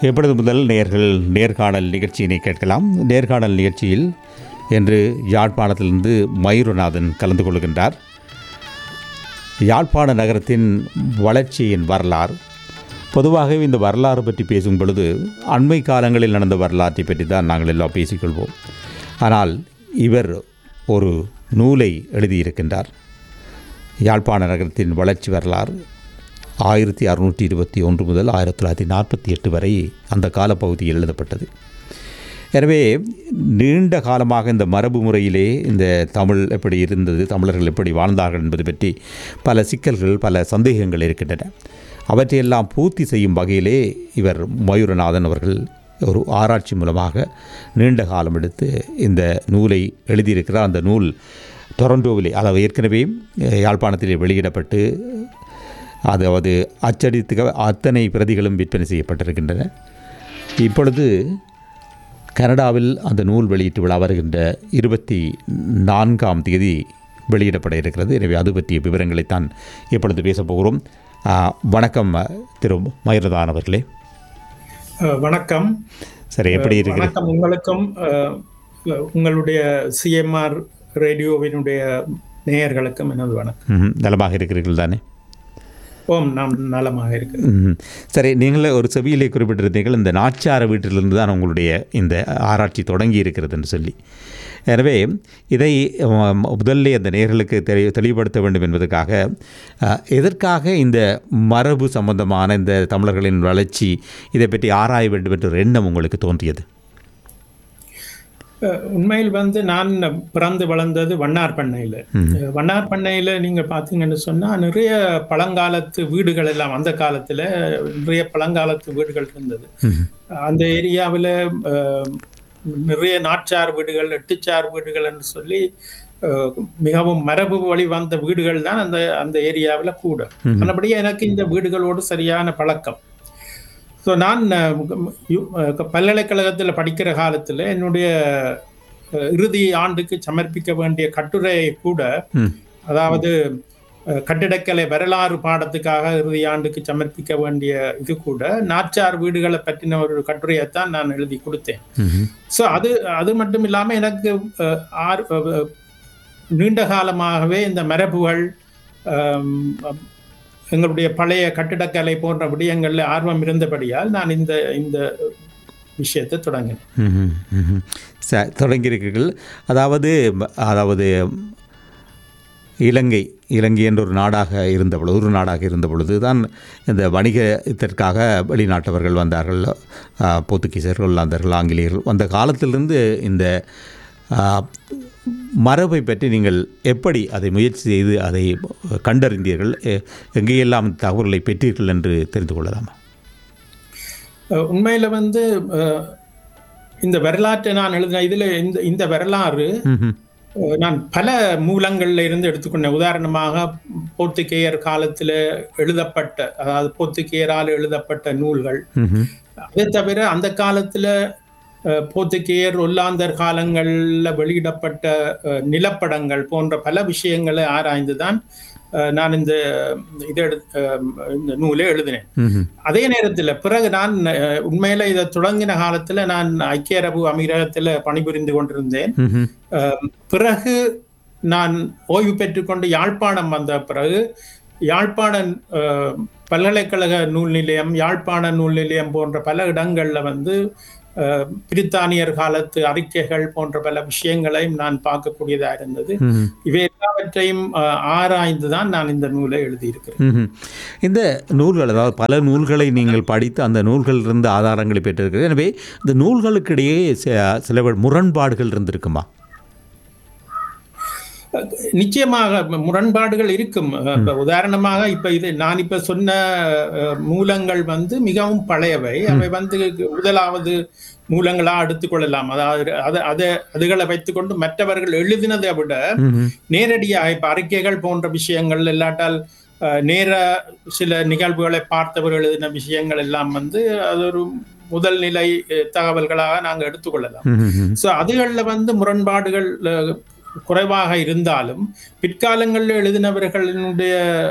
எப்பொழுது முதல் நேர்கள் நேர்காணல் நிகழ்ச்சியினை கேட்கலாம் நேர்காணல் நிகழ்ச்சியில் இன்று யாழ்ப்பாணத்திலிருந்து மயூரநாதன் கலந்து கொள்கின்றார் யாழ்ப்பாண நகரத்தின் வளர்ச்சியின் வரலாறு பொதுவாகவே இந்த வரலாறு பற்றி பேசும் பொழுது அண்மை காலங்களில் நடந்த வரலாற்றை பற்றி தான் நாங்கள் எல்லாம் பேசிக்கொள்வோம் ஆனால் இவர் ஒரு நூலை எழுதியிருக்கின்றார் யாழ்ப்பாண நகரத்தின் வளர்ச்சி வரலாறு ஆயிரத்தி அறுநூற்றி இருபத்தி ஒன்று முதல் ஆயிரத்தி தொள்ளாயிரத்தி நாற்பத்தி எட்டு வரை அந்த காலப்பகுதியில் எழுதப்பட்டது எனவே நீண்ட காலமாக இந்த மரபு முறையிலே இந்த தமிழ் எப்படி இருந்தது தமிழர்கள் எப்படி வாழ்ந்தார்கள் என்பது பற்றி பல சிக்கல்கள் பல சந்தேகங்கள் இருக்கின்றன அவற்றையெல்லாம் பூர்த்தி செய்யும் வகையிலே இவர் மயூரநாதன் அவர்கள் ஒரு ஆராய்ச்சி மூலமாக நீண்ட காலம் எடுத்து இந்த நூலை எழுதியிருக்கிறார் அந்த நூல் டொரண்டோவிலே அதாவது ஏற்கனவே யாழ்ப்பாணத்திலே வெளியிடப்பட்டு அதாவது அச்சடித்து அத்தனை பிரதிகளும் விற்பனை செய்யப்பட்டிருக்கின்றன இப்பொழுது கனடாவில் அந்த நூல் வெளியீட்டு விழா வருகின்ற இருபத்தி நான்காம் தேதி வெளியிடப்பட இருக்கிறது எனவே அது பற்றிய விவரங்களைத்தான் இப்பொழுது பேசப் போகிறோம் ஆ, வணக்கம் திரு மயூரதான் அவர்களே அஹ் வணக்கம் சரி எப்படி இருக்கிறது வணக்கம் உங்களுக்கும் அஹ், உங்களுடைய சிஎம்ஆர் ரேடியோவினுடைய நேயர்களுக்கும் எனது வணக்கம் ம்ஹும். நலமாக இருக்கிறீர்கள் தானே ஓம் நாம் நலமாக இருக்கு ம்ஹும். சரி நீங்கள் ஒரு செவியிலே குறிப்பிட்டிருந்தீர்கள் இந்த நாச்சார வீட்டிலிருந்து தான் உங்களுடைய இந்த ஆராய்ச்சி தொடங்கி இருக்கிறது என்று சொல்லி எனவே இதை உம், முதல்ல அந்த நேர்களுக்கு தெளி தெளிவுபடுத்த வேண்டும் என்பதற்காக அஹ், எதற்காக இந்த மரபு சம்பந்தமான இந்த தமிழர்களின் வளர்ச்சி இதை பற்றி ஆராய வேண்டும் என்ற ஒரு எண்ணம் உங்களுக்கு தோன்றியது அஹ், உண்மையில் வந்து நான் பிறந்து வளர்ந்தது வண்ணார் பண்ணையில் வண்ணார் பண்ணையில் நீங்கள் பார்த்தீங்கன்னு சொன்னால் நிறைய பழங்காலத்து வீடுகள் எல்லாம் அந்த காலத்தில் நிறைய பழங்காலத்து வீடுகள் இருந்தது அந்த ஏரியாவில் நிறைய நாற்றார் வீடுகள் எட்டுச்சார் வீடுகள் என்று சொல்லி அஹ், மிகவும் மரபு வழி வந்த வீடுகள் தான் அந்த அந்த ஏரியாவில் கூட மற்றபடியே எனக்கு இந்த வீடுகளோடு சரியான பழக்கம் ஸோ நான் அஹ், யு- அஹ், பல்கலைக்கழகத்தில் படிக்கிற காலத்தில் என்னுடைய அஹ், இறுதி ஆண்டுக்கு சமர்ப்பிக்க வேண்டிய கட்டுரையை கூட ம். அதாவது அஹ், கட்டிடக்கலை வரலாறு பாடத்துக்காக இறுதி ஆண்டுக்கு சமர்ப்பிக்க வேண்டிய இது கூட நாச்சார் வீடுகளை பற்றின ஒரு கட்டுரையைத்தான் நான் எழுதி கொடுத்தேன் ம்ஹும். ஸோ அது அது மட்டும் இல்லாமல் எனக்கு அஹ், ஆர் அஹ், நீண்ட காலமாகவே இந்த மரபுகள் ஆம், எங்களுடைய பழைய கட்டிடக்கலை போன்ற விடயங்களில் ஆர்வம் இருந்தபடியால் நான் இந்த இந்த விஷயத்தை தொடங்கினேன் ம்ஹும். ம்ஹும். ச தொடங்கியிருக்கிறீர்கள் அதாவது அதாவது இலங்கை இலங்கை என்ற ஒரு நாடாக இருந்த பொழுது ஒரு நாடாக இருந்த பொழுது தான் இந்த வணிகத்திற்காக வெளிநாட்டவர்கள் வந்தார்கள் ஆ, போர்த்துகீசர்கள் ஹொல்லாந்தர்கள் ஆங்கிலேயர்கள் வந்த காலத்திலிருந்து இந்த ஆ, மரபை பற்றி நீங்கள் எப்படி அதை முயற்சி செய்து அதை கண்டறிந்தீர்கள் எ- எங்கேயெல்லாம் தகவல்களை பெற்றீர்கள் என்று தெரிந்து கொள்ளலாமா அஹ், உண்மையில வந்து அஹ், இந்த வரலாற்றை நான் எழுதின இதுல இந்த இந்த வரலாறு ம்ஹும். அஹ், நான் பல மூலங்கள்ல இருந்து எடுத்துக்கொண்டேன் உதாரணமாக போர்த்துகேயர் காலத்துல எழுதப்பட்ட அதாவது போர்த்துகேயரால் எழுதப்பட்ட நூல்கள் ம்ஹும். அதை தவிர அந்த காலத்துல அஹ், போர்த்துகேயர் ஒல்லாந்தர் காலங்கள்ல வெளியிடப்பட்ட அஹ், நிலப்படங்கள் போன்ற பல விஷயங்களை ஆராய்ந்துதான் அஹ், நான் இந்த இதை எடு அஹ், இந்த நூலை எழுதினேன் ம்ஹும். அதே நேரத்தில் பிறகு நான் அஹ், உண்மையில இதை தொடங்கின காலத்துல நான் ஐக்கிய அரபு அமீரகத்துல பணிபுரிந்து கொண்டிருந்தேன் ம்ஹும். அஹ், பிறகு நான் ஓய்வு பெற்றுக்கொண்டு யாழ்ப்பாணம் வந்த பிறகு யாழ்ப்பாண அஹ், பல்கலைக்கழக நூல் நிலையம் யாழ்ப்பாண நூல் நிலையம் போன்ற பல இடங்கள்ல வந்து அஹ், பிரித்தானியர் காலத்து அறிக்கைகள் போன்ற பல விஷயங்களையும் நான் பார்க்கக்கூடியதா இருந்தது ம்ஹும். இவை எல்லாவற்றையும் அஹ், ஆராய்ந்து தான் நான் இந்த நூலை எழுதியிருக்கிறேன் ம்ஹும். இந்த நூல்கள் அதாவது பல நூல்களை நீங்கள் படித்து அந்த நூல்களிலிருந்து ஆதாரங்களை பெற்றிருக்கிறது எனவே இந்த நூல்களுக்கிடையே ச- சில முரண்பாடுகள் இருந்திருக்குமா நிச்சயமாக முரண்பாடுகள் இருக்கும் இப்ப உதாரணமாக இப்ப இது நான் இப்ப சொன்ன அஹ், மூலங்கள் வந்து மிகவும் பழையவை அவை வந்து முதலாவது மூலங்களா எடுத்துக்கொள்ளலாம் அதாவது அதை அதை அதுகளை வைத்துக்கொண்டு மற்றவர்கள் எழுதினதை விட ம்ஹும். நேரடியாக இப்ப அறிக்கைகள் போன்ற விஷயங்கள் இல்லாட்டால் அஹ், நேர சில நிகழ்வுகளை பார்த்தவர்கள் எழுதின விஷயங்கள் எல்லாம் வந்து அது ஒரு முதல் நிலை அஹ், தகவல்களாக நாங்கள் எடுத்துக்கொள்ளலாம் ம்ஹும். ஸோ அதுகளில் வந்து முரண்பாடுகள் அஹ், குறைவாக இருந்தாலும் பிற்காலங்களில் எழுதினவர்களினுடைய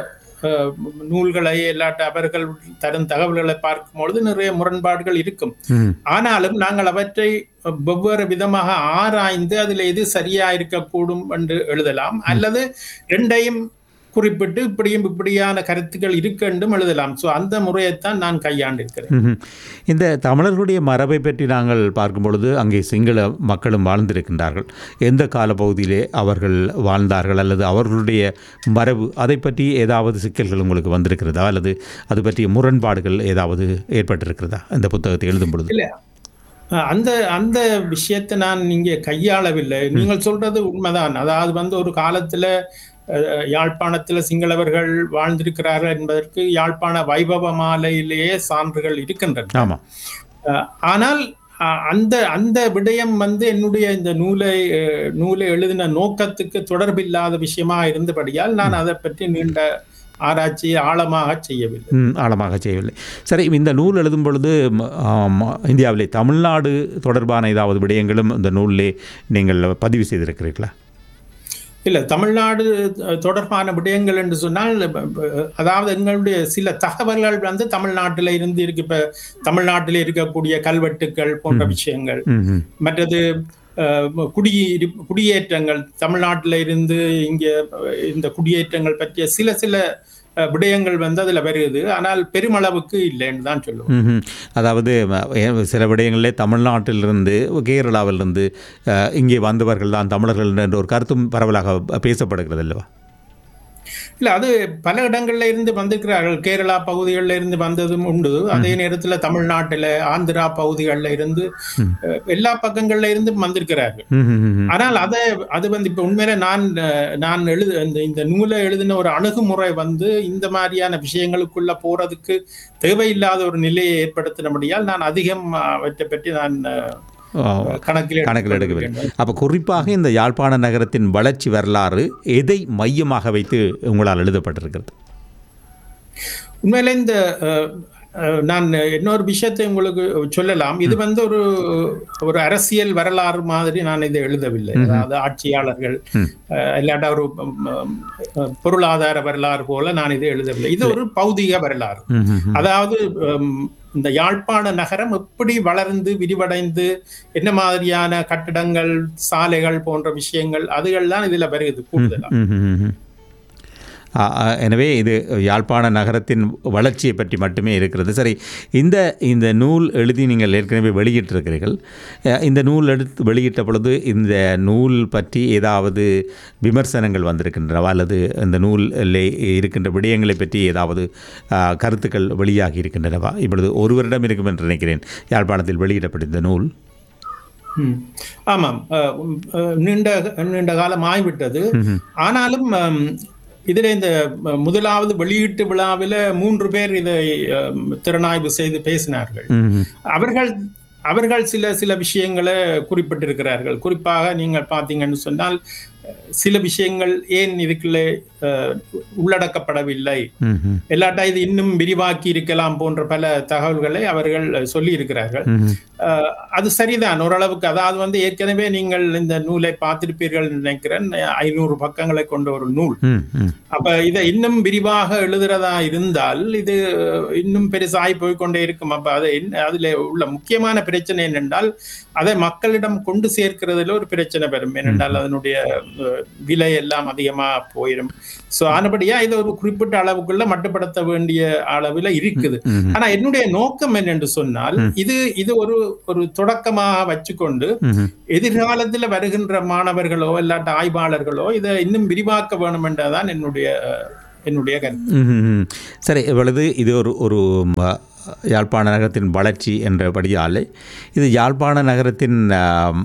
அஹ், நூல்களை இல்லாட்ட அவர்கள் தரும் தகவல்களை பார்க்கும் பொழுது நிறைய முரண்பாடுகள் இருக்கும் ம் ஆனாலும் நாங்கள் அவற்றை வெவ்வேறு விதமாக ஆராய்ந்து அதில் எது சரியா இருக்கக்கூடும் என்று எழுதலாம் அல்லது ரெண்டையும் குறிப்பிட்டு இப்படியும் இப்படியான கருத்துக்கள் இருக்கு என்றும் எழுதலாம் ஸோ அந்த முறையைத்தான் நான் கையாண்டிருக்கிறேன் ம்ஹும். இந்த தமிழர்களுடைய மரபை பற்றி நாங்கள் பார்க்கும் பொழுது அங்கே சிங்கள மக்களும் வாழ்ந்திருக்கின்றார்கள் எந்த காலப்பகுதியிலே அவர்கள் வாழ்ந்தார்கள் அல்லது அவர்களுடைய மரபு அதை பற்றி ஏதாவது சிக்கல்கள் உங்களுக்கு வந்திருக்கிறதா அல்லது அது பற்றிய முரண்பாடுகள் ஏதாவது ஏற்பட்டிருக்கிறதா இந்த புத்தகத்தை எழுதும் பொழுது இல்ல அஹ் அந்த அந்த விஷயத்தை நான் இங்கே கையாளவில்லை நீங்கள் சொல்றது உண்மைதான் அதாவது வந்து ஒரு காலத்துல அஹ், யாழ்ப்பாணத்துல சிங்களவர்கள் வாழ்ந்திருக்கிறார்கள் என்பதற்கு யாழ்ப்பாண வைபவ மாலையிலேயே சான்றுகள் இருக்கின்றன ஆமாம் அஹ், ஆனால் அஹ், அந்த அந்த விடயம் வந்து என்னுடைய இந்த நூலை அஹ், நூலை எழுதின நோக்கத்துக்கு தொடர்பில்லாத விஷயமா இருந்தபடியால் நான் அதை பற்றி நீண்ட ஆராய்ச்சி ஆழமாக செய்யவில்லை ம், ஆழமாக செய்யவில்லை சரி இந்த நூல் எழுதும் பொழுது ம், ஆம், இந்தியாவிலே தமிழ்நாடு தொடர்பான ஏதாவது விடயங்களும் இந்த நூலிலே நீங்கள் பதிவு செய்திருக்கிறீர்களா இல்ல தமிழ்நாடு அஹ், தொடர்பான விடயங்கள் என்று சொன்னால் ப- ப- அதாவது எங்களுடைய சில தகவல்கள் வந்து தமிழ்நாட்டில இருந்து இருக்கு இப்ப தமிழ்நாட்டில் இருக்கக்கூடிய கல்வெட்டுக்கள் போன்ற விஷயங்கள் ம் ம் மற்றது அஹ், குடியிரு குடியேற்றங்கள் தமிழ்நாட்டில இருந்து இங்க அஹ், இந்த குடியேற்றங்கள் பற்றிய சில சில அஹ், விடயங்கள் வந்து அதுல வருது ஆனால் பெருமளவுக்கு இல்லைன்னு தான் சொல்லுவோம் ம்ஹும். அதாவது ம, ஏ- சில விடயங்களிலே தமிழ்நாட்டிலிருந்து கேரளாவிலிருந்து அஹ், இங்கே வந்தவர்கள் தான் தமிழர்கள் என்ற ஒரு கருத்தும் பரவலாக பேசப்படுகிறது அல்லவா இல்ல அது பல இடங்கள்ல இருந்து வந்திருக்கிறார்கள் கேரளா பகுதிகளில் இருந்து வந்ததும் உண்டு அதே நேரத்துல தமிழ்நாட்டுல ஆந்திரா பகுதிகளில் இருந்து அஹ், எல்லா பக்கங்கள்ல இருந்து வந்திருக்கிறார்கள் ம்ஹும், ம்ஹும். ஆனால் அதை அது வந்து இப்ப உண்மையில நான் அஹ், நான் எழுது இந்த இந்த நூலை எழுதின ஒரு அணுகுமுறை வந்து இந்த மாதிரியான விஷயங்களுக்குள்ள போறதுக்கு தேவையில்லாத ஒரு நிலையை ஏற்படுத்தினபடியால் நான் அதிகம் அவற்றை பற்றி நான் அஹ், ஆ, கணக்கில் கணக்கில் எடுத்துக் எடுக்கவில்லை அப்போ குறிப்பாக இந்த யாழ்ப்பாண நகரத்தின் வளர்ச்சி வரலாறு எதை மையமாக வைத்து உங்களால் எழுதப்பட்டிருக்கிறது உண்மையில இந்த அஹ், அஹ், நான் இன்னொரு விஷயத்தை உங்களுக்கு சொல்லலாம் இது வந்து ஒரு ஒரு அரசியல் வரலாறு மாதிரி நான் இதை எழுதவில்லை அதாவது ஆட்சியாளர்கள் ம். அஹ், இல்லாட்டா ஒரு ம், ம், பொருளாதார வரலாறு போல நான் இதை எழுதவில்லை இது ஒரு பௌதிக வரலாறு ம்ஹும், ம்ஹும். அதாவது ம், இந்த யாழ்ப்பாண நகரம் எப்படி வளர்ந்து விரிவடைந்து என்ன மாதிரியான கட்டிடங்கள் சாலைகள் போன்ற விஷயங்கள் அதுகள் தான் இதுல வருகிறது கூடுதலா ம்ஹும், ம்ஹும். ஆ, ஆ, எனவே இது யாழ்ப்பாண நகரத்தின் வளர்ச்சியை பற்றி மட்டுமே இருக்கிறது சரி இந்த இந்த நூல் எழுதி நீங்கள் ஏற்கனவே வெளியிட்டிருக்கிறீர்கள் அஹ், இந்த நூல் எடுத்து வெளியிட்ட பொழுது இந்த நூல் பற்றி ஏதாவது விமர்சனங்கள் வந்திருக்கின்றனவா அல்லது இந்த நூலில் இருக்கின்ற விடயங்களை பற்றி ஏதாவது ஆ, கருத்துக்கள் வெளியாகி இருக்கின்றனவா இப்பொழுது ஒரு வருடம் இருக்கும் என்று நினைக்கிறேன் யாழ்ப்பாணத்தில் வெளியிடப்பட்ட இந்த நூல் ம். ஆமாம் அஹ், உம், அஹ், நீண்ட நீண்ட காலம் ஆய்விட்டது ஆனாலும் அம், இதுல இந்த அஹ், முதலாவது வெளியீட்டு விழாவில மூன்று பேர் இதை அம், திறனாய்வு செய்து பேசினார்கள் ம்ஹும். அவர்கள் அவர்கள் சில சில விஷயங்களை குறிப்பிட்டிருக்கிறார்கள் குறிப்பாக நீங்கள் பார்த்தீங்கன்னு சொன்னால் அஹ், சில விஷயங்கள் ஏன் இதுக்குள்ளே அஹ், உள்ளடக்கப்படவில்லை ம்ஹும். இல்லாட்டா இது இன்னும் விரிவாக்கி இருக்கலாம் போன்ற பல தகவல்களை அவர்கள் சொல்லி இருக்கிறார்கள் ம்ஹும். அஹ் அது சரிதான் ஓரளவுக்கு அதாவது வந்து ஏற்கனவே நீங்கள் இந்த நூலை பார்த்திருப்பீர்கள் நினைக்கிறேன் ஐநூறு பக்கங்களை கொண்ட ஒரு நூல் ம், ம். அப்ப இதை இன்னும் விரிவாக எழுதுறதா இருந்தால் இது இன்னும் பெருசாகி போய்க்கொண்டே இருக்கும் அப்ப அது என்ன- அதுல உள்ள முக்கியமான பிரச்சனை என்னென்றால் அதை மக்களிடம் கொண்டு சேர்க்கிறதுல ஒரு பிரச்சனை வரும் ஏனென்றால் அதனுடைய அஹ், விலை எல்லாம் அதிகமா போயிடும் சோ ஆனபடியா இது ஒரு குறிப்பிட்ட அளவுக்குள்ள மட்டுப்படுத்த வேண்டிய அளவுல இருக்குது ம்ஹும். ஆனா என்னுடைய நோக்கம் என்னென்று சொன்னால் இது இது ஒரு ஒரு தொடக்கமாக வச்சுக்கொண்டு ம்ஹும். எதிர்காலத்துல வருகின்ற மாணவர்களோ இல்லாட்ட ஆய்வாளர்களோ இதை இன்னும் விரிவாக்க வேணும் என்றதான் என்னுடைய அஹ், என்னுடைய கருத்து ம்ஹும். சரி இப்பொழுது இது ஒரு ஒரு ம, யாழ்ப்பாண நகரத்தின் வளர்ச்சி என்றபடியால் இது யாழ்ப்பாண நகரத்தின் ஆம்,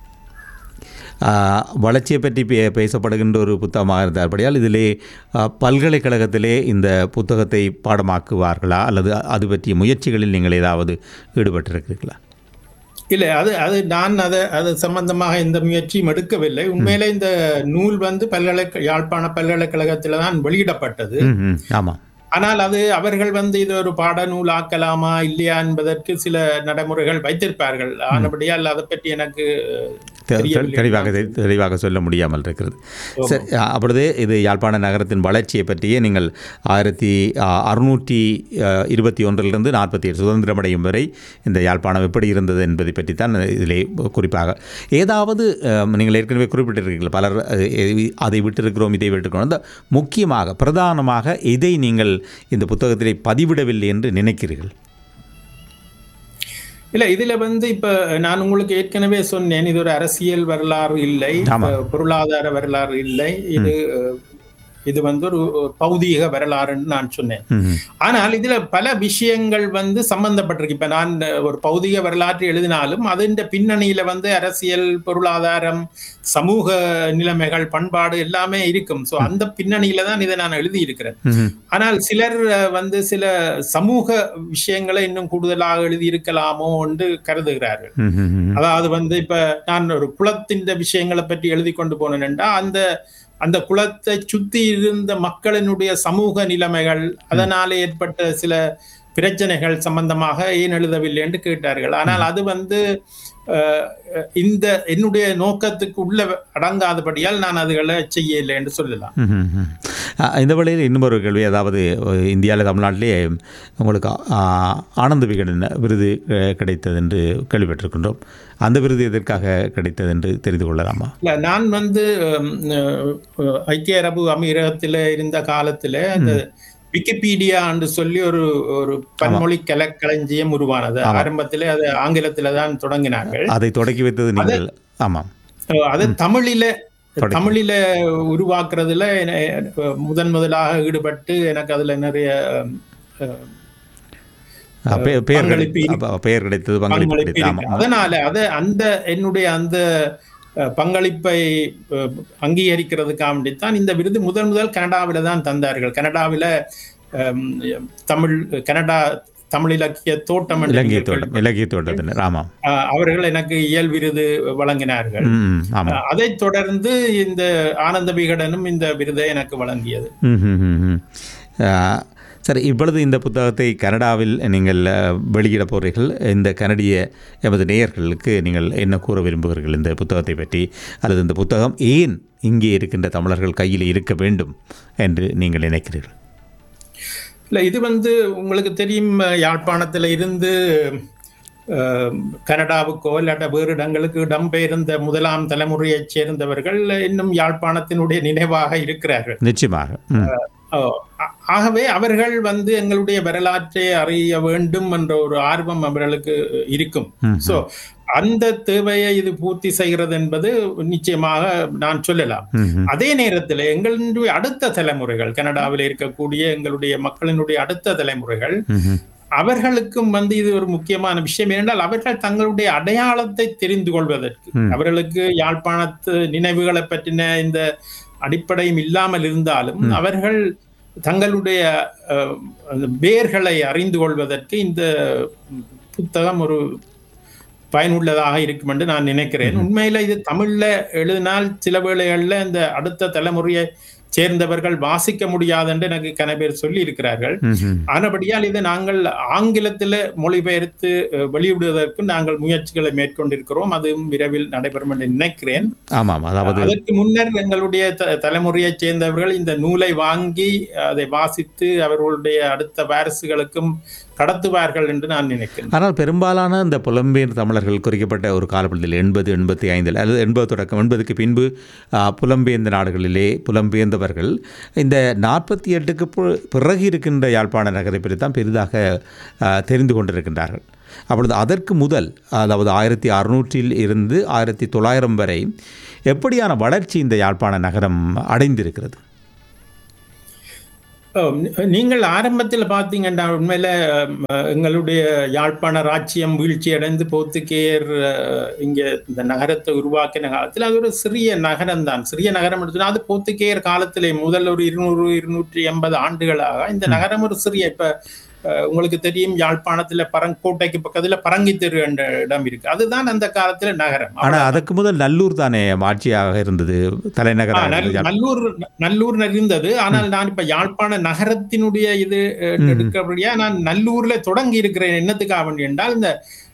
ஆ, வளர்ச்சியை பற்றி பே பேசப்படுகின்ற ஒரு புத்தகமாக இருந்தபடியால் இதிலே ஆ, பல்கலைக்கழகத்திலே இந்த புத்தகத்தை பாடமாக்குவார்களா அல்லது அது பற்றிய முயற்சிகளில் நீங்கள் ஏதாவது ஈடுபட்டிருக்கிறீர்களா இல்ல அது அது நான் அதை அது சம்பந்தமாக எந்த முயற்சியும் எடுக்கவில்லை உண்மையிலே இந்த நூல் வந்து பல்கலை யாழ்ப்பாண பல்கலைக்கழகத்துல தான் வெளியிடப்பட்டது ம் ஆமாம் ஆனால் அது அவர்கள் வந்து இது ஒரு பாடநூல் ஆக்கலாமா இல்லையா என்பதற்கு சில நடைமுறைகள் வைத்திருப்பார்கள் ஆனபடியால் அதை பற்றி எனக்கு தெ- தெரியவில்லை. தெளிவாக தெ- தெளிவாக சொல்ல முடியாமல் இருக்கிறது சரி அ, அப்பொழுது இது யாழ்ப்பாண நகரத்தின் வளர்ச்சியை பற்றியே நீங்கள் ஆயிரத்தி அ, அறுநூற்றி அ, இருபத்தி ஒன்றிலிருந்து நாற்பத்தி ஏழு சுதந்திரமடையும் வரை இந்த யாழ்ப்பாணம் எப்படி இருந்தது என்பதை பற்றி தான் இதிலே குறிப்பாக ஏதாவது அ, நீங்கள் ஏற்கனவே குறிப்பிட்டிருக்கீர்கள் பலர் அ, எ- அதை விட்டிருக்கிறோம் இதை விட்டிருக்கிறோம் அந்த முக்கியமாக பிரதானமாக இதை நீங்கள் இந்த புத்தகத்திலே பதிவிடவில்லை என்று நினைக்கிறீர்கள் இல்ல இதுல வந்து இப்ப நான் உங்களுக்கு ஏற்கனவே சொன்னேன் இது ஒரு அரசியல் வரலாறு இல்லை ஆமா. அஹ், பொருளாதார வரலாறு இல்லை இது அஹ், இது வந்து ஒரு ஒரு பௌதீக வரலாறுன்னு நான் சொன்னேன் ம்ஹும். ஆனால் இதுல பல விஷயங்கள் வந்து சம்பந்தப்பட்டிருக்கு இப்ப நான் ஒரு பௌதிக வரலாற்று எழுதினாலும் அதன் பின்னணியில வந்து அரசியல் பொருளாதாரம் சமூக நிலைமைகள் பண்பாடு எல்லாமே இருக்கும் சோ அந்த பின்னணியில தான் இதை நான் எழுதியிருக்கிறேன் ம்ஹும். ஆனால் சிலர் அஹ், வந்து சில சமூக விஷயங்களை இன்னும் கூடுதலாக எழுதியிருக்கலாமோ என்று கருதுகிறார்கள் ம்ஹும். அதாவது வந்து இப்ப நான் ஒரு குலத்தின் விஷயங்களை பற்றி எழுதி கொண்டு போனேன்டா அந்த அந்த குலத்தை சுத்தி இருந்த மக்களினுடைய சமூக நிலைமைகள் அதனால ஏற்பட்ட சில பிரச்சனைகள் சம்பந்தமாக ஏன் எழுதவில்லை என்று கேட்டார்கள் ஆனால் அது வந்து அஹ், இந்த என்னுடைய நோக்கத்துக்கு உள்ள அடங்காதபடியால் நான் அதுகளை செய்யலை என்று சொல்லலாம் ம்ஹும். ம். அ, இந்த வழியில் இன்னும் ஒரு கேள்வி அதாவது இந்தியாவில் தமிழ்நாட்டிலே உங்களுக்கு ஆ, ஆனந்த விகடன் விருது அ, கிடைத்தது என்று கேள்விப்பட்டிருக்கின்றோம் அந்த விருது எதற்காக கிடைத்தது என்று தெரிந்து கொள்ளலாமா இல்ல நான் வந்து ஹம், அஹ், ஐக்கிய அரபு அமீரகத்துல இருந்த காலத்துல அந்த விக்கிபீடியா என்று சொல்லி ஒரு ஒரு பன்மொழி கல களஞ்சியம் உருவானது ஆரம்பத்திலே அது ஆங்கிலத்துல தான் தொடங்கினார்கள் அதை தொடக்கி வைத்தது நீங்கள் ஆமாம் அஹ், அது தமிழில தமிழில உருவாக்குறதுல என- முதன் முதலாக ஈடுபட்டு எனக்கு அதுல நிறைய அஹ், அ, பெ- பெயர் பங்களிப்பு கிடை- அப்ப பெயர் கிடைத்தது பங்களிப்பு பங்களிப்பு கிடைத்தது இருக்கு. ஆமாம் அதனால அத அந்த என்னுடைய அந்த அஹ், பங்களிப்பை அஹ், அங்கீகரிக்கிறதுக்காக வேண்டித்தான் இந்த விருது முதல் முதல் கனடாவில தான் தந்தார்கள் கனடாவில அம், தமிழ் கனடா தமிழ் இலக்கிய தோட்டம் என்று இலங்கை நீங்கள் தோட்டம் இலங்கை தோட்டத்தினர் ஆமாம் அஹ், அவர்கள் எனக்கு இயல் விருது வழங்கினார்கள் ம், ம், ஆமாம் அஹ், அதைத் தொடர்ந்து இந்த ஆனந்த விகடனும் இந்த விருதை எனக்கு வழங்கியது ம், ம், ம், ம். ஆ, சரி இப்பொழுது இந்த புத்தகத்தை கனடாவில் நீங்கள் அ, வெளியிட போகிறீர்கள் இந்த கனடிய எமது நேயர்களுக்கு நீங்கள் என்ன கூற விரும்புகிறீர்கள் இந்த புத்தகத்தை பற்றி அல்லது இந்த புத்தகம் ஏன் இங்கே இருக்கின்ற தமிழர்கள் கையில் இருக்க வேண்டும் என்று நீங்கள் நினைக்கிறீர்கள் இல்ல இது வந்து உங்களுக்கு தெரியும் அஹ், யாழ்ப்பாணத்துல இருந்து அஹ், கனடாவுக்கோ இல்லாட்ட வேறு இடங்களுக்கு இடம்பெயர்ந்த முதலாம் தலைமுறையைச் சேர்ந்தவர்கள் இன்னும் யாழ்ப்பாணத்தினுடைய நினைவாக இருக்கிறார்கள் நிச்சயமாக ம், ஓ, ஆ- ஆகவே அவர்கள் வந்து எங்களுடைய வரலாற்றை அறிய வேண்டும் என்ற ஒரு ஆர்வம் அவர்களுக்கு இருக்கும் ம், சோ அந்த தேவையை இது பூர்த்தி செய்கிறது என்பது நிச்சயமாக நான் சொல்லலாம் ம், ம். அதே நேரத்தில் எங்களுடைய அடுத்த தலைமுறைகள் கனடாவில் இருக்கக்கூடிய எங்களுடைய மக்களினுடைய அடுத்த தலைமுறைகள் ம், ம். அவர்களுக்கும் வந்து இது ஒரு முக்கியமான விஷயம் ஏனென்றால் அவர்கள் தங்களுடைய அடையாளத்தை தெரிந்து கொள்வதற்கு ம். அவர்களுக்கு யாழ்ப்பாணத்து நினைவுகளை பற்றின இந்த அடிப்படையும் இல்லாமல் இருந்தாலும் அவர்கள் தங்களுடைய அஹ், அந்த வேர்களை அறிந்து கொள்வதற்கு இந்த புத்தகம் ஒரு பயனுள்ளதாக இருக்கும் என்று நான் நினைக்கிறேன் உண்மையில இது தமிழ்ல எழுதினால் சில வேளைகள்ல இந்த அடுத்த தலைமுறையை சேர்ந்தவர்கள் வாசிக்க முடியாது என்று எனக்கு கன பேர் சொல்லி இருக்கிறார்கள் ம், ம். ஆனபடியால் இதை நாங்கள் ஆங்கிலத்தில் மொழிபெயர்த்து அஹ், வெளியிடுவதற்கு நாங்கள் முயற்சிகளை மேற்கொண்டிருக்கிறோம் அதுவும் விரைவில் நடைபெறும் என்று நினைக்கிறேன் ஆமாம் அதாவது அதற்கு முன்னர் எங்களுடைய த- தலைமுறையைச் சேர்ந்தவர்கள் இந்த நூலை வாங்கி அதை வாசித்து அவர்களுடைய அடுத்த வாரிசுகளுக்கும் கடத்துவார்கள் என்று நான் நினைக்கிறேன் ஆனால் பெரும்பாலான இந்த புலம்பெயர் தமிழர்கள் குறிக்கப்பட்ட ஒரு காலப்பகுதியில் எண்பது எண்பத்தி ஐந்தில் அல்லது எண்பது தொடக்கம் எண்பதுக்கு பின்பு ஆ, புலம்பெயர்ந்த நாடுகளிலே புலம்பெயர்ந்தவர்கள் இந்த நாற்பத்தி எட்டுக்கு பு- பிறகு இருக்கின்ற யாழ்ப்பாண நகரை பற்றி தான் பெரிதாக ஆ, தெரிந்து கொண்டிருக்கின்றார்கள் அப்பொழுது அதற்கு முதல் அதாவது ஆயிரத்தி அறுநூற்றில் இருந்து ஆயிரத்தி தொள்ளாயிரம் வரை எப்படியான வளர்ச்சி இந்த யாழ்ப்பாண நகரம் அடைந்திருக்கிறது ஓ, நீ- நீங்கள் ஆரம்பத்தில் பார்த்தீங்கன்னா உண்மையில அஹ், எங்களுடைய யாழ்ப்பாண ராச்சியம் வீழ்ச்சி அடைந்து போர்த்துகேயர் அஹ், இங்க இந்த நகரத்தை உருவாக்கின காலத்தில் அது ஒரு சிறிய நகரம் தான் சிறிய நகரம் எடுத்தோம்னா அது போர்த்துகேயர் காலத்திலே முதல் ஒரு இருநூறு இருநூற்றி எண்பது ஆண்டுகளாக இந்த நகரம் ஒரு சிறிய இப்ப அஹ், உங்களுக்கு தெரியும் யாழ்ப்பாணத்துல பரங்கோட்டைக்கு பக்கத்துல பரங்கித்தெரு என்ற இடம் இருக்கு அதுதான் அந்த காலத்துல நகரம் ஆனால் அதற்கு முதல் நல்லூர் தானே ஆட்சியாக இருந்தது ஆ, தலைநகராக நல்- இருந்தது. நல்லூர் நல்லூர் இருந்தது ஆனால் நான் இப்ப யாழ்ப்பாண நகரத்தினுடைய இது அஹ், எடுக்கிறபடியா நான் நல்லூர்ல தொடங்கி இருக்கிறேன் என்னத்துக்காக வேண்டி என்றால் இந்த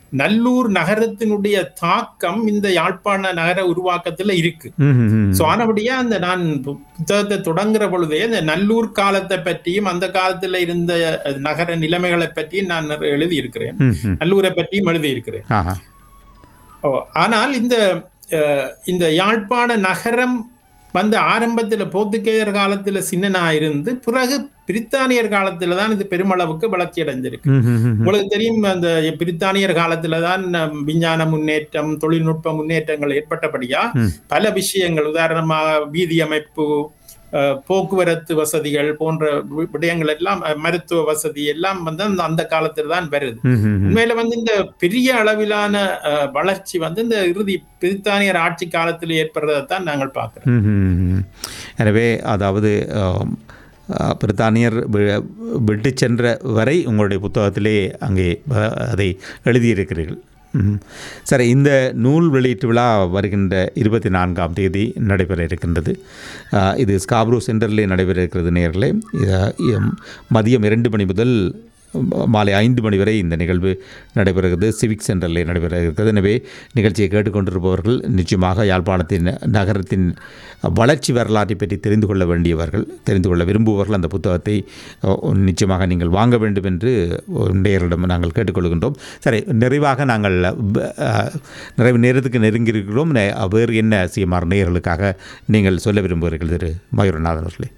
நல்லூர் நகரத்தினுடைய தாக்கம் இந்த யாழ்ப்பாண நகர உருவாக்கத்துல இருக்கு ம்ஹும். சோ ஆனபடியா அந்த நான் பு- புத்தகத்தை தொடங்குற பொழுதே இந்த நல்லூர் காலத்தை பற்றியும் அந்த காலத்துல இருந்த அஹ், நகர நிலைமைகளை பற்றியும் நான் நிறைய எழுதியிருக்கிறேன் ம்ஹும். நல்லூரை பற்றியும் எழுதியிருக்கிறேன் ஆஹா. ஓ, ஆனால் இந்த அஹ், இந்த யாழ்ப்பாண நகரம் வந்து ஆரம்பத்துல போர்த்துகேயர் காலத்துல சின்னனா இருந்து பிறகு பிரித்தானியர் காலத்துல தான் இது பெருமளவுக்கு வளர்ச்சி அடைஞ்சிருக்கு ம்ஹும். உங்களுக்கு தெரியும் அந்த பிரித்தானியர் காலத்துல தான் அஹ், விஞ்ஞான முன்னேற்றம் தொழில்நுட்ப முன்னேற்றங்கள் ஏற்பட்டபடியா ம். பல விஷயங்கள் உதாரணமாக வீதி அமைப்பு அஹ், போக்குவரத்து வசதிகள் போன்ற வி- விடயங்கள் எல்லாம் அஹ், மருத்துவ வசதி எல்லாம் வந்து அந்த- அந்த காலத்துல தான் வருது ம்ஹும். உண்மையில வந்து இந்த பெரிய அளவிலான அஹ், வளர்ச்சி வந்து இந்த இறுதி பிரித்தானியர் ஆட்சி காலத்தில் ஏற்படுறதைத்தான் நாங்கள் பார்க்கிறோம் ம்ஹும். எனவே அதாவது ஆம், ஆ, பிரித்தானியர் வி- விட்டு சென்ற வரை உங்களுடைய புத்தகத்திலே அங்கே அ, அதை எழுதியிருக்கிறீர்கள் ம்ஹும். சரி இந்த நூல் வெளியீட்டு விழா வருகின்ற இருபத்தி நான்காம் தேதி நடைபெற இருக்கின்றது ஆ, இது ஸ்காப்ரூ சென்டரிலே நடைபெற இருக்கிறது நேர்களே மதியம் இரண்டு மணி முதல் மாலை ஐந்து மணி வரை இந்த நிகழ்வு நடைபெறுகிறது சிவிக் சென்டரில் நடைபெற இருக்கிறது எனவே நிகழ்ச்சியை கேட்டுக்கொண்டிருப்பவர்கள் நிச்சயமாக யாழ்ப்பாணத்தின் நகரத்தின் வளர்ச்சி வரலாற்றை பற்றி தெரிந்து கொள்ள வேண்டியவர்கள் தெரிந்து கொள்ள விரும்புபவர்கள் அந்த புத்தகத்தை அஹ், நிச்சயமாக நீங்கள் வாங்க வேண்டும் என்று நேயர்களிடம் நாங்கள் கேட்டுக்கொள்கின்றோம் சரி நிறைவாக நாங்கள் ப- அஹ், நிறைவு நேரத்துக்கு நெருங்கியிருக்கிறோம் நே- வேறு என்ன சிஎம்ஆர் நேயர்களுக்காக நீங்கள் சொல்ல விரும்புகிறீர்கள் திரு மயூரநாதன் அவர்களே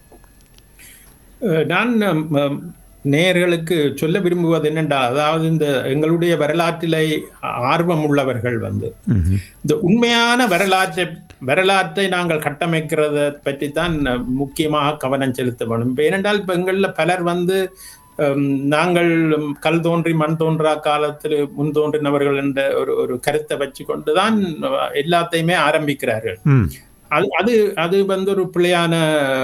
அஹ் நான் அஹ், நேயர்களுக்கு சொல்ல விரும்புவது என்னென்றா அதாவது இந்த எங்களுடைய வரலாற்றிலே ஆர்வம் உள்ளவர்கள் வந்து ம்ஹும். இந்த உண்மையான வரலாற்றை வரலாற்றை நாங்கள் கட்டமைக்கிறத பற்றி தான் அஹ், முக்கியமாக கவனம் செலுத்த வேண்டும் இப்ப ஏனென்றால் இப்போ எங்களில் பலர் வந்து ஹம், நாங்கள் கல் தோன்றி மண் தோன்றா காலத்தில் முன் தோன்றினவர்கள் என்ற ஒரு ஒரு கருத்தை வச்சு கொண்டு தான் எல்லாத்தையுமே ஆரம்பிக்கிறார்கள் ம் அது அது அது வந்து ஒரு பிழையான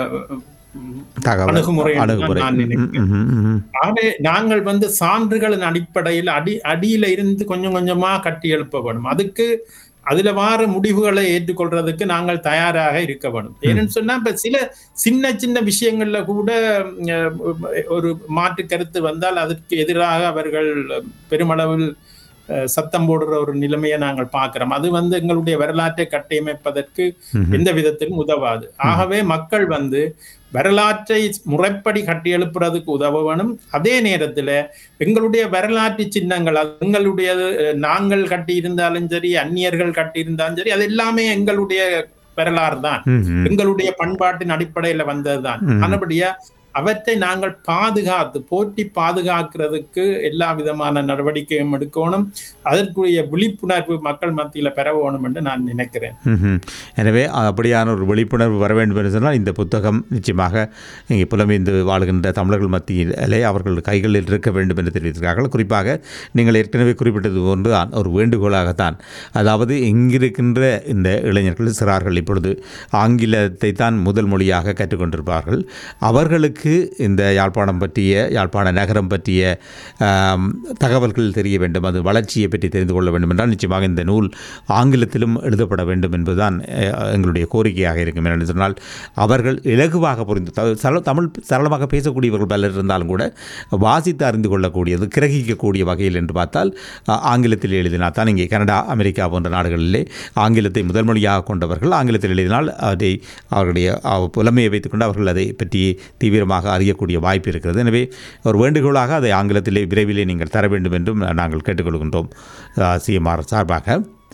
உம், தகவல் அணுகுமுறை என்று அணுகுமுறை நான் நினைக்கிறேன். ம், ம், ம். ஆகவே நாங்கள் வந்து சான்றுகளின் அடிப்படையில் அடி அடியில இருந்து கொஞ்சம் கொஞ்சமா கட்டி எழுப்ப வேணும் அதுக்கு அதுல வார முடிவுகளை ஏற்றுக்கொள்றதுக்கு நாங்கள் தயாராக இருக்க வேணும் ஏன்னு சொன்னா இப்ப சில சின்ன சின்ன விஷயங்கள்ல கூட அஹ், ஒரு மாற்று கருத்து வந்தால் அதற்கு எதிராக அவர்கள் பெருமளவில் அஹ், சத்தம் போடுற ஒரு நிலைமையை நாங்கள் பார்க்கிறோம் அது வந்து எங்களுடைய வரலாற்றை கட்டமைப்பதற்கு ம்ஹும். எந்த விதத்திலும் உதவாது ஆகவே மக்கள் வந்து வரலாற்றை முறைப்படி கட்டியெழுப்புறதுக்கு உதவ வேணும் அதே நேரத்துல எங்களுடைய வரலாற்று சின்னங்கள் அது எங்களுடைய அஹ், நாங்கள் கட்டியிருந்தாலும் சரி அந்நியர்கள் கட்டியிருந்தாலும் சரி அது எல்லாமே எங்களுடைய வரலாறு தான் ம், ம். எங்களுடைய பண்பாட்டின் அடிப்படையில வந்ததுதான் ம். ஆனபடியா அவற்றை நாங்கள் பாதுகாத்து போட்டி பாதுகாக்கிறதுக்கு எல்லா விதமான நடவடிக்கையும் எடுக்கணும் அதற்குரிய விழிப்புணர்வு மக்கள் மத்தியில பெற வேணும் என்று நான் நினைக்கிறேன் ம்ஹும். எனவே அப்படியான ஒரு விழிப்புணர்வு வர வேண்டும் என்று சொன்னால் இந்த புத்தகம் நிச்சயமாக இங்கே புலமைந்து வாழுகின்ற தமிழர்கள் மத்தியிலே அவர்கள் கைகளில் இருக்க வேண்டும் என்று தெரிவித்திருக்கிறார்கள் குறிப்பாக நீங்கள் ஏற்கனவே குறிப்பிட்டது போன்று தான் ஒரு வேண்டுகோளாகத்தான் அதாவது இங்கிருக்கின்ற இந்த இளைஞர்கள் சிறார்கள் இப்பொழுது ஆங்கிலத்தை தான் முதல் மொழியாக கற்றுக்கொண்டிருப்பார்கள் அவர்களுக்கு இந்த யாழ்ப்பாணம் பற்றிய யாழ்ப்பாண நகரம் பற்றிய ஆம், தகவல்கள் தெரிய வேண்டும் அது வளர்ச்சியை பற்றி தெரிந்து கொள்ள வேண்டும் என்றால் நிச்சயமாக இந்த நூல் ஆங்கிலத்திலும் எழுதப்பட வேண்டும் என்பதுதான் அஹ், எங்களுடைய கோரிக்கையாக இருக்கும் என்று சொன்னால் அவர்கள் இலகுவாக புரிந்து த- சரள- தமிழ் சரளமாக பேசக்கூடியவர்கள் பலர் இருந்தாலும் கூட வாசித்து அறிந்து கொள்ளக்கூடியது கிரகிக்கக்கூடிய வகையில் என்று பார்த்தால் அஹ், ஆங்கிலத்தில் எழுதினால் தான் இங்கே கனடா அமெரிக்கா போன்ற நாடுகளிலே ஆங்கிலத்தை முதல் மொழியாக கொண்டவர்கள் ஆங்கிலத்தில் எழுதினால் அதை அவர்களுடைய அஹ், புலமையை வைத்துக்கொண்டு அவர்கள் அதை பற்றி தீவிரமாக அறியக்கூடிய வாய்ப்பு இருக்கிறது எனவே ஒரு வேண்டுகோளாக அதை ஆங்கிலத்திலே விரைவிலே நீங்கள் தர வேண்டும் என்றும் நாங்கள் கேட்டுக்கொள்கின்றோம் சிஎம்ஆர் சார்பாக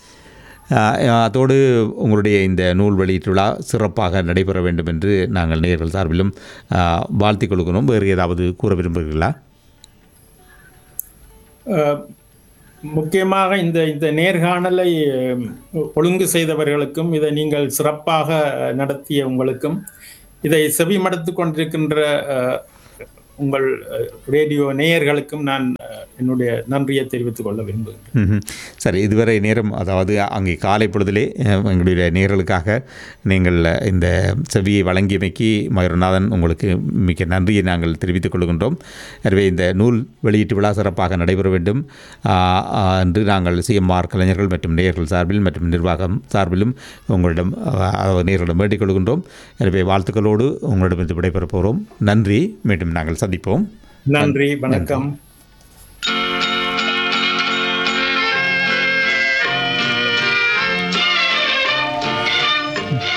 அஹ், அதோடு உங்களுடைய இந்த நூல் வெளியீட்டு விழா சிறப்பாக நடைபெற வேண்டும் என்று நாங்கள் நேயர்கள் சார்பிலும் அஹ், வாழ்த்திக் கொள்கிறோம் வேறு ஏதாவது கூற விரும்புகிறீர்களா அஹ், முக்கியமாக இந்த இந்த நேர்காணலை அஹ், ஒழுங்கு செய்தவர்களுக்கும் இதை நீங்கள் சிறப்பாக அஹ், நடத்திய உங்களுக்கும் இதை செவிமடுத்து கொண்டிருக்கின்ற அஹ், உங்கள் அஹ், ரேடியோ நேயர்களுக்கும் நான் அஹ், என்னுடைய நன்றியை தெரிவித்துக் கொள்ள விரும்புகிறேன் ம்ஹும். சரி இதுவரை நேரம் அதாவது அங்கே காலை பொழுதிலே அஹ், எங்களுடைய நேர்களுக்காக நீங்கள் இந்த செவியை வழங்கியமைக்கு மயூரநாதன் உங்களுக்கு மிக்க நன்றியை நாங்கள் தெரிவித்துக் கொள்கின்றோம் எனவே இந்த நூல் வெளியீட்டு விழா சிறப்பாக நடைபெற வேண்டும் ஆஹ், ஆஹ், என்று நாங்கள் சிஎம்ஆர் கலைஞர்கள் மற்றும் நேயர்கள் சார்பில் மற்றும் நிர்வாகம் சார்பிலும் உங்களிடம் ஆஹ், அதாவது நேயர்களிடம் வேண்டிக் கொள்கின்றோம் எனவே வாழ்த்துக்களோடு உங்களிடமிருந்து விடைபெறப் போகிறோம் நன்றி மீண்டும் நாங்கள் சந்திப்போம் நன்றி வணக்கம்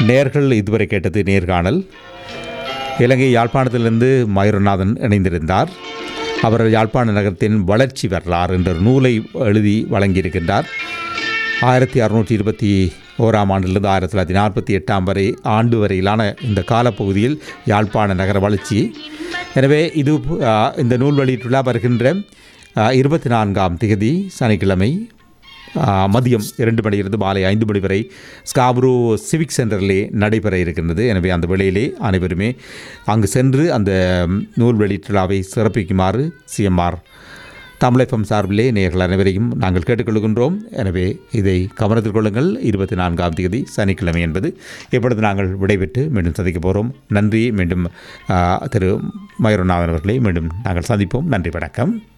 நேர்கள் இதுவரை கேட்டது நேர்காணல் இலங்கை யாழ்ப்பாணத்திலிருந்து மயூரநாதன் இணைந்திருந்தார் அவர் யாழ்ப்பாண நகரத்தின் வளர்ச்சி வரலாறு என்ற நூலை எழுதி வழங்கியிருக்கின்றார் ஆயிரத்தி அறுநூற்றி இருபத்தி ஓராம் ஆண்டிலிருந்து ஆயிரத்தி தொள்ளாயிரத்தி நாற்பத்தி எட்டாம் வரை ஆண்டு வரையிலான இந்த காலப்பகுதியில் யாழ்ப்பாண நகர வளர்ச்சி எனவே இது ஆ, இந்த நூல் வெளியீட்டுலா வருகின்ற இருபத்தி நான்காம் திகதி சனிக்கிழமை ஆ, மதியம் இரண்டு மணியிலிருந்து மாலை ஐந்து மணி வரை ஸ்காப்ரோ சிவிக் சென்டரிலே நடைபெற இருக்கின்றது எனவே அந்த வேளையிலே அனைவருமே அங்கு சென்று அந்த ம், நூல் வெளியீட்டுலாவை சிறப்பிக்குமாறு சிஎம்ஆர் தமிழகம் சார்பிலே நேர்கள் அனைவரையும் நாங்கள் கேட்டுக்கொள்கின்றோம் எனவே இதை கவனத்தில் கொள்ளுங்கள் இருபத்தி நான்காம் தேதி சனிக்கிழமை என்பது இப்பொழுது நாங்கள் விடைபெற்று மீண்டும் சந்திக்க போகிறோம் நன்றி மீண்டும் ஆ, திரு மயூரநாதன் அவர்களை மீண்டும் நாங்கள் சந்திப்போம் நன்றி வணக்கம்